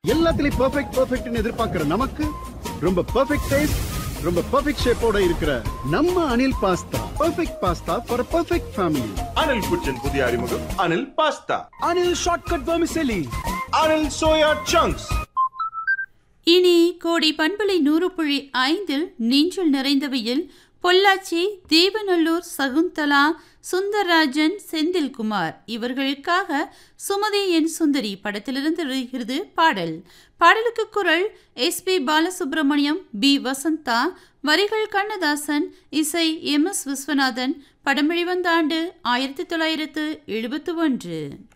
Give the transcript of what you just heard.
எல்லாத்துலயும் பெர்ஃபெக்ட் பெர்ஃபெக்ட்னு எதிர்பார்க்கிற நமக்கு ரொம்ப பெர்ஃபெக்ட் டேஸ்ட் ரொம்ப பெர்ஃபெக்ட் ஷேப்போட இருக்கிற நம்ம Anil pasta perfect pasta for perfect family Anil kitchen புதிய அறிமுகம் Anil pasta Anil shortcut vermicelli Anil soya chunks இனி கோடி பண்பலை நூறு புள்ளி ஐந்தில் நெஞ்சில் நிறைந்தவையில் பொள்ளாச்சி தேவநல்லூர் சகுந்தலா சுந்தரராஜன் செந்தில்குமார் இவர்களுக்காக சுமதி என் சுந்தரி படத்திலிருந்து வருகிறது பாடல் பாடலுக்கு குரல் S P Balasubramaniam P Vasantha வரிகள் கண்ணதாசன் இசை எம் எஸ் விஸ்வநாதன் படம் வெளிவந்த ஆண்டு ஆயிரத்தி தொள்ளாயிரத்து எழுபத்து ஒன்று